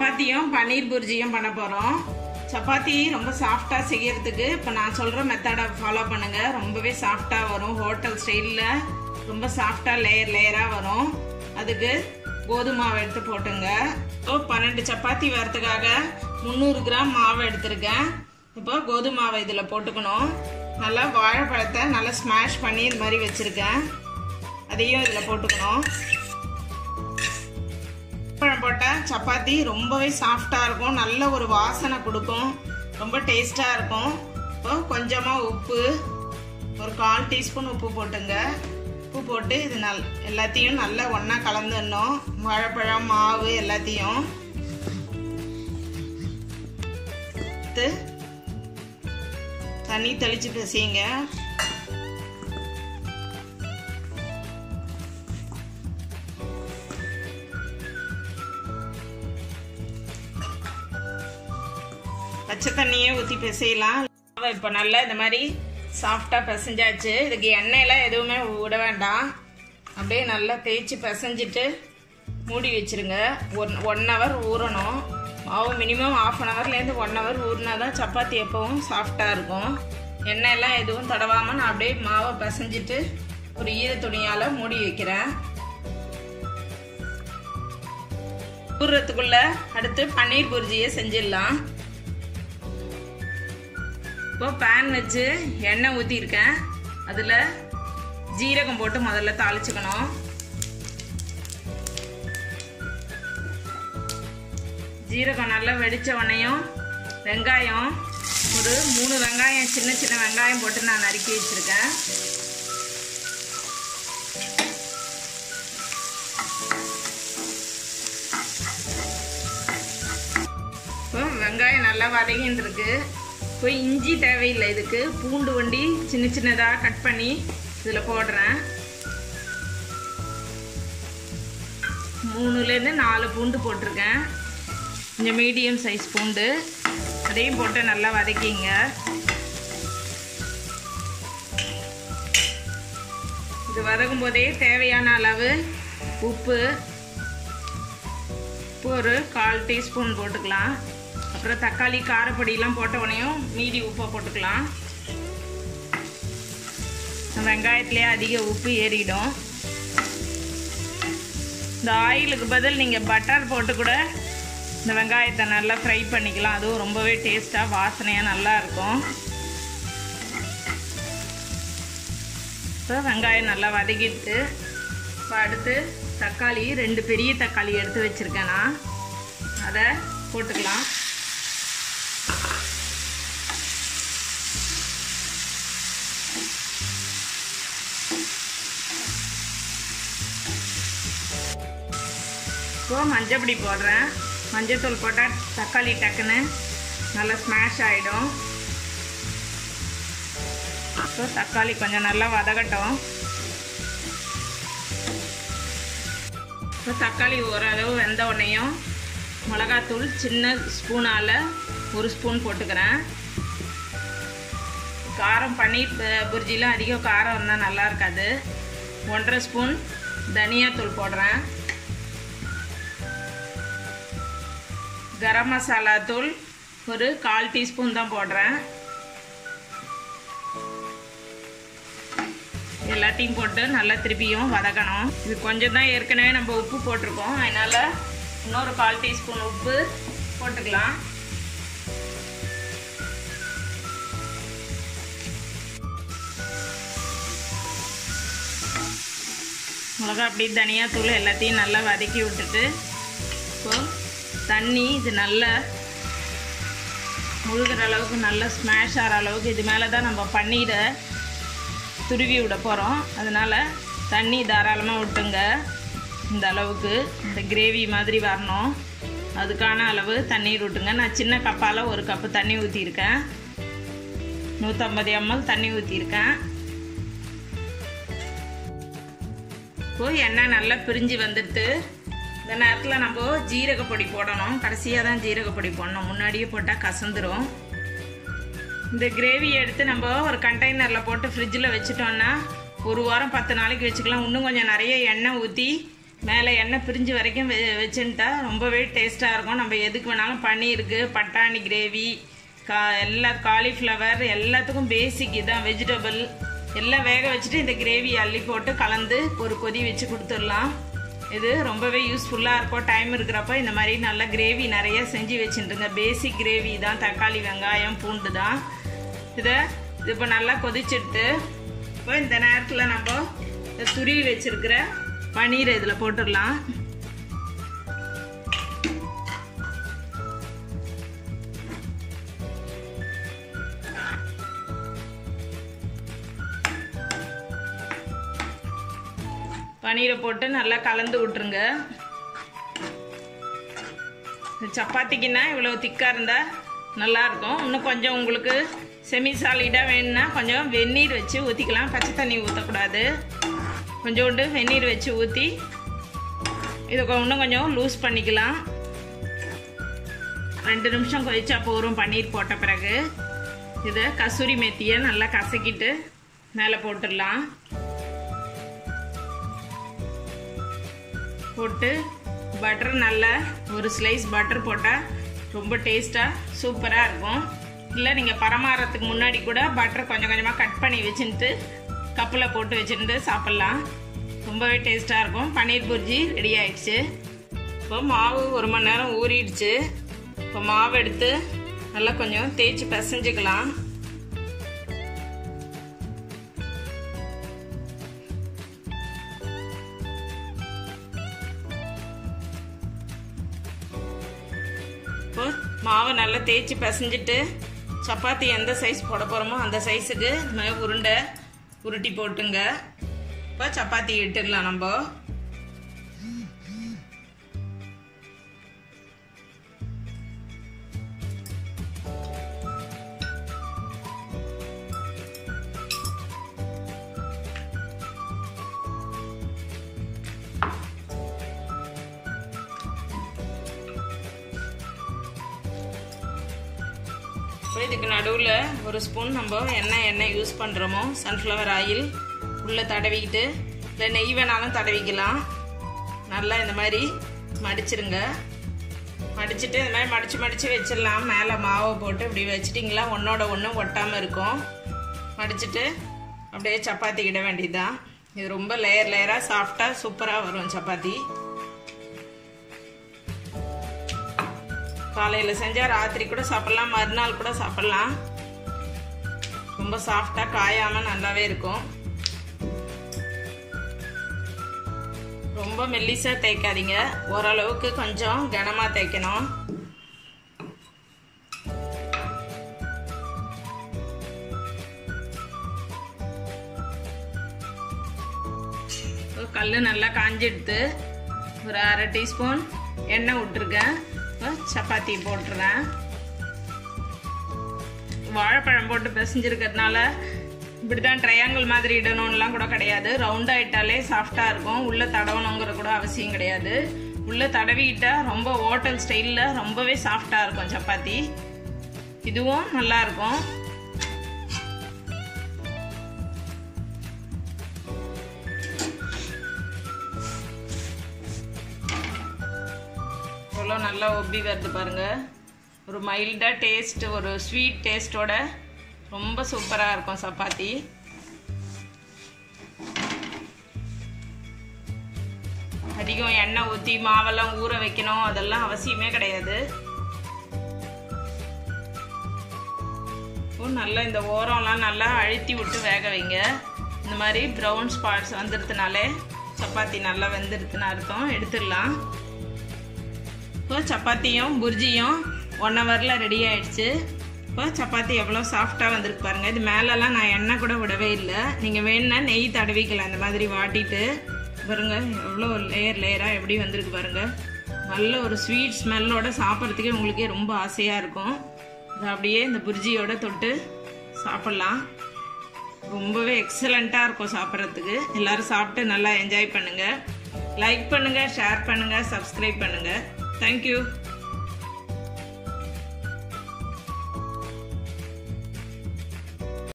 சப்பாத்தியும் பன்னீர் புர்ஜியும் பண்ண போகிறோம் சப்பாத்தி ரொம்ப சாஃப்டாக செய்யறதுக்கு இப்போ நான் சொல்கிற மெத்தடை ஃபாலோ பண்ணுங்க ரொம்பவே சாஃப்டாக வரும் ஹோட்டல் ஸ்டைலில் ரொம்ப சாஃப்டாக லேயர் லேயராக வரும் அதுக்கு கோதுமை மாவு எடுத்து போட்டுங்க இப்போ பன்னெண்டு சப்பாத்தி வரதுக்காக முந்நூறு கிராம் மாவு எடுத்திருக்கேன் இப்போ கோதுமை மாவை இதில் போட்டுக்கணும் நல்லா வாழைப்பழத்தை நல்லா ஸ்மாஷ் பண்ணி இது மாதிரி வச்சுருக்கேன் அதையும் இதில் போட்டுக்கணும் பழம் போட்டால் சப்பாத்தி ரொம்பவே சாஃப்டாக இருக்கும் நல்ல ஒரு வாசனை கொடுக்கும் ரொம்ப டேஸ்ட்டாக இருக்கும் இப்போ கொஞ்சமாக உப்பு ஒரு கால் டீஸ்பூன் உப்பு போட்டுங்க உப்பு போட்டு இது நல் எல்லாத்தையும் நல்லா ஒன்றா கலந்துடணும் வாழைப்பழம் மாவு எல்லாத்தையும் எடுத்து தண்ணி தெளித்து பிசையுங்க பச்சை தண்ணியே ஊற்றி பிசையலாம் இப்போ நல்லா இந்த மாதிரி சாஃப்டாக பிசைஞ்சாச்சு இதுக்கு எண்ணெயெல்லாம் எதுவுமே விட வேண்டாம் அப்படியே நல்லா தேய்ச்சி பிசைஞ்சிட்டு மூடி வச்சிருங்க ஒன் ஒன் ஹவர் ஊறணும் மாவு மினிமம் ஆஃப் அன் ஹவர்லேருந்து ஒன் ஹவர் ஊறினா தான் சப்பாத்தி எப்பவும் சாஃப்டாக இருக்கும் எண்ணெயெல்லாம் எதுவும் தடவாமல் நான் அப்படியே மாவை பிசைஞ்சிட்டு ஒரு ஈர துணியால் மூடி வைக்கிறேன் ஊறுறதுக்குள்ள அடுத்து பன்னீர் புர்ஜியை செஞ்சிடலாம் இப்போ பேன் வச்சு எண்ணெய் ஊற்றிருக்கேன் அதில் ஜீரகம் போட்டு முதல்ல தாளிச்சுக்கணும் ஜீரகம் நல்லா வெடித்த உடனேயும் வெங்காயம் ஒரு மூணு வெங்காயம் சின்ன சின்ன வெங்காயம் போட்டு நான் நறுக்கி வச்சுருக்கேன் இப்போ வெங்காயம் நல்லா வதங்கின்னு இருக்கு இப்போ இஞ்சி தேவையில்லை இதுக்கு பூண்டு வண்டி சின்ன சின்னதாக கட் பண்ணி இதில் போடுறேன் மூணுலேருந்து நாலு பூண்டு போட்டிருக்கேன் கொஞ்சம் மீடியம் சைஸ் பூண்டு அதையும் போட்டு நல்லா வதக்கிங்க இது வதக்கும் போதே தேவையான அளவு உப்பு உப்பு ஒரு கால் டீஸ்பூன் போட்டுக்கலாம் அப்புறம் தக்காளி காரப்பொடியெலாம் போட்ட உடனேயும் மீதி உப்பை போட்டுக்கலாம் வெங்காயத்துலேயே அதிக உப்பு ஏறிடும் இந்த ஆயிலுக்கு பதில் நீங்கள் பட்டர் போட்டு கூட இந்த வெங்காயத்தை நல்லா ஃப்ரை பண்ணிக்கலாம் அதுவும் ரொம்பவே டேஸ்ட்டாக வாசனையாக நல்லா இருக்கும் இப்போ வெங்காயம் நல்லா வதக்கிட்டு இப்போ அடுத்து தக்காளி ரெண்டு பெரிய தக்காளி எடுத்து வச்சுருக்கேன் நான் அதை போட்டுக்கலாம் இப்போ மஞ்சப்பொடி போடுறேன் மஞ்சத்தூள் போட்டால் தக்காளி டக்குன்னு நல்லா ஸ்மாஷ் ஆகிடும் இப்போ தக்காளி கொஞ்சம் நல்லா வதகட்டும் இப்போ தக்காளி ஓரளவு வெந்த உடனேயும் மிளகாத்தூள் சின்ன ஸ்பூனால் ஒரு ஸ்பூன் போட்டுக்கிறேன் காரம் பன்னீர் புர்ஜிலாம் அதிகம் காரம் இருந்தால் நல்லா இருக்காது ஒன்றரை ஸ்பூன் தனியாத்தூள் போடுறேன் கரம் மசாலா தூள் ஒரு கால் டீஸ்பூன் தான் போடுறேன் எல்லாத்தையும் போட்டு நல்லா திருப்பியும் வதக்கணும் இது கொஞ்சம் தான் ஏற்கனவே நம்ம உப்பு போட்டிருக்கோம் அதனால் இன்னொரு கால் டீஸ்பூன் உப்பு போட்டுக்கலாம் மிளகா அப்படி தனியாத்தூள் எல்லாத்தையும் நல்லா வதக்கி விட்டுட்டு இப்போது தண்ணி இது நல்லா முழுகிற அளவுக்கு நல்லா ஸ்மாஷ் ஆகிற அளவுக்கு இது மேலே தான் நம்ம பன்னீரை துருவி விட போகிறோம் அதனால் தண்ணி தாராளமாக விட்டுங்க இந்த அளவுக்கு இந்த கிரேவி மாதிரி வரணும் அதுக்கான அளவு தண்ணீர் விட்டுங்க நான் சின்ன கப்பால் ஒரு கப்பு தண்ணி ஊற்றிருக்கேன் நூற்றம்பது எம்எல் தண்ணி ஊற்றிருக்கேன் இப்போது எண்ணெய் நல்லா பிரிஞ்சு வந்துடுது இந்த நேரத்தில் நம்ம ஜீரகப்பொடி போடணும் கடைசியாக தான் ஜீரகப்பொடி போடணும் முன்னாடியே போட்டால் கசந்துரும் இந்த கிரேவி எடுத்து நம்ம ஒரு கண்டெய்னரில் போட்டு ஃப்ரிட்ஜில் வச்சுட்டோன்னா ஒரு வாரம் பத்து நாளைக்கு வச்சுக்கலாம் இன்னும் கொஞ்சம் நிறைய எண்ணெய் ஊற்றி மேலே எண்ணெய் பிரிஞ்சு வரைக்கும் வெ வச்சுட்டா ரொம்பவே டேஸ்ட்டாக இருக்கும் நம்ம எதுக்கு வேணாலும் பன்னீருக்கு பட்டாணி கிரேவி கா எல்லா காலிஃப்ளவர் எல்லாத்துக்கும் பேசிக் இதான் வெஜிடபிள் எல்லாம் வேக வச்சுட்டு இந்த கிரேவி அள்ளி போட்டு கலந்து ஒரு கொதி வச்சு கொடுத்துடலாம் இது ரொம்பவே யூஸ்ஃபுல்லாக இருக்கும் டைம் இருக்கிறப்ப இந்த மாதிரி நல்ல கிரேவி நிறைய செஞ்சு வச்சுட்டுருங்க பேசிக் கிரேவி தான் தக்காளி வெங்காயம் பூண்டு தான் இதை இது இப்போ நல்லா கொதிச்சுட்டு இப்போ இந்த நேரத்தில் நம்ம இந்த துருவி வச்சிருக்கிற பன்னீரை இதில் போட்டுடலாம் பன்னீரை போட்டு நல்லா கலந்து விட்டுருங்க சப்பாத்திக்குன்னா இவ்வளோ திக்காக இருந்தால் நல்லாயிருக்கும் இன்னும் கொஞ்சம் உங்களுக்கு செமி சாலிடாக வேணும்னா கொஞ்சம் வெந்நீர் வச்சு ஊற்றிக்கலாம் பச்சை தண்ணி ஊற்றக்கூடாது கொஞ்சோண்டு வெந்நீர் வச்சு ஊற்றி இதை இன்னும் கொஞ்சம் லூஸ் பண்ணிக்கலாம் ரெண்டு நிமிஷம் கொதிச்சா போகிறோம் பன்னீர் போட்ட பிறகு இதை கசூரி மெத்தியை நல்லா கசக்கிட்டு மேலே போட்டுடலாம் போட்டு பட்டர் நல்லா ஒரு ஸ்லைஸ் பட்டர் போட்டால் ரொம்ப டேஸ்ட்டாக சூப்பராக இருக்கும் இல்லை நீங்கள் பரமாறத்துக்கு முன்னாடி கூட பட்டர் கொஞ்சம் கொஞ்சமாக கட் பண்ணி வச்சுட்டு கப்பில் போட்டு வச்சுட்டு சாப்பிட்லாம் ரொம்பவே டேஸ்ட்டாக இருக்கும் பன்னீர் புர்ஜி ரெடி ஆயிடுச்சு இப்போ மாவு ஒரு மணி நேரம் ஊறிடுச்சு இப்போ மாவு எடுத்து நல்லா கொஞ்சம் தேய்ச்சி பிசைஞ்சுக்கலாம் இப்போ மாவை நல்லா தேய்ச்சி பிசைஞ்சிட்டு சப்பாத்தி எந்த சைஸ் போட போகிறோமோ அந்த சைஸுக்கு இந்த மாதிரி உருண்டை உருட்டி போட்டுங்க இப்போ சப்பாத்தி இட்டுக்கலாம் நம்ம இப்போ இதுக்கு நடுவில் ஒரு ஸ்பூன் நம்ம எண்ணெய் எண்ணெய் யூஸ் பண்ணுறோமோ சன்ஃப்ளவர் ஆயில் உள்ளே தடவிக்கிட்டு இல்லை நெய் வேணாலும் தடவிக்கலாம் நல்லா இந்த மாதிரி மடிச்சிருங்க மடிச்சுட்டு இந்த மாதிரி மடித்து மடித்து வச்சிடலாம் மேலே மாவை போட்டு இப்படி வச்சிட்டிங்களா ஒன்றோட ஒன்று ஒட்டாமல் இருக்கும் மடிச்சுட்டு அப்படியே சப்பாத்தி இட வேண்டியதுதான் இது ரொம்ப லேயர் லேயராக சாஃப்டாக சூப்பராக வரும் சப்பாத்தி காலையில் செஞ்சால் ராத்திரி கூட சாப்பிட்லாம் மறுநாள் கூட சாப்பிட்லாம் ரொம்ப சாஃப்டாக காயாமல் நல்லாவே இருக்கும் ரொம்ப மெல்லிசாக தேய்க்காதீங்க ஓரளவுக்கு கொஞ்சம் கனமாக தேய்க்கணும் கல் நல்லா காஞ்சிடுத்து ஒரு அரை டீஸ்பூன் எண்ணெய் விட்டுருக்கேன் இப்போ சப்பாத்தி போட்டுறேன் வாழைப்பழம் போட்டு பிசைஞ்சிருக்கிறதுனால இப்படி தான் ட்ரையாங்கிள் மாதிரி இடணும்லாம் கூட கிடையாது ரவுண்டாக இட்டாலே சாஃப்டாக இருக்கும் உள்ளே தடவணுங்கிற கூட அவசியம் கிடையாது உள்ளே தடவிக்கிட்டா ரொம்ப ஹோட்டல் ஸ்டைலில் ரொம்பவே சாஃப்டாக இருக்கும் சப்பாத்தி இதுவும் நல்லா இருக்கும் எவ்வளோ நல்லா ஒப்பி வருது பாருங்க ஒரு மைல்டாக டேஸ்ட் ஒரு ஸ்வீட் டேஸ்ட்டோட ரொம்ப சூப்பராக இருக்கும் சப்பாத்தி அதிகம் எண்ணெய் ஊற்றி மாவெல்லாம் ஊற வைக்கணும் அதெல்லாம் அவசியமே கிடையாது நல்லா இந்த ஓரம்லாம் நல்லா அழுத்தி விட்டு வேக வைங்க இந்த மாதிரி ப்ரௌன் ஸ்பாட்ஸ் வந்துடுறதுனாலே சப்பாத்தி நல்லா வெந்துடுதுன்னு அர்த்தம் எடுத்துடலாம் இப்போ சப்பாத்தியும் புர்ஜியும் ஒன் ஹவரில் ரெடி ஆயிடுச்சு இப்போ சப்பாத்தி எவ்வளோ சாஃப்டாக வந்திருக்கு பாருங்கள் இது மேலெல்லாம் நான் எண்ணெய் கூட விடவே இல்லை நீங்கள் வேணுன்னா நெய் தடவிக்கலாம் இந்த மாதிரி வாட்டிட்டு பாருங்க எவ்வளோ லேயர் லேயராக எப்படி வந்திருக்கு பாருங்கள் நல்ல ஒரு ஸ்வீட் ஸ்மெல்லோட சாப்பிட்றதுக்கே உங்களுக்கே ரொம்ப ஆசையாக இருக்கும் இது அப்படியே இந்த புர்ஜியோட தொட்டு சாப்பிட்லாம் ரொம்பவே எக்ஸலண்ட்டாக இருக்கும் சாப்பிட்றதுக்கு எல்லோரும் சாப்பிட்டு நல்லா என்ஜாய் பண்ணுங்கள் லைக் பண்ணுங்கள் ஷேர் பண்ணுங்கள் சப்ஸ்கிரைப் பண்ணுங்கள் தேங்க்யூ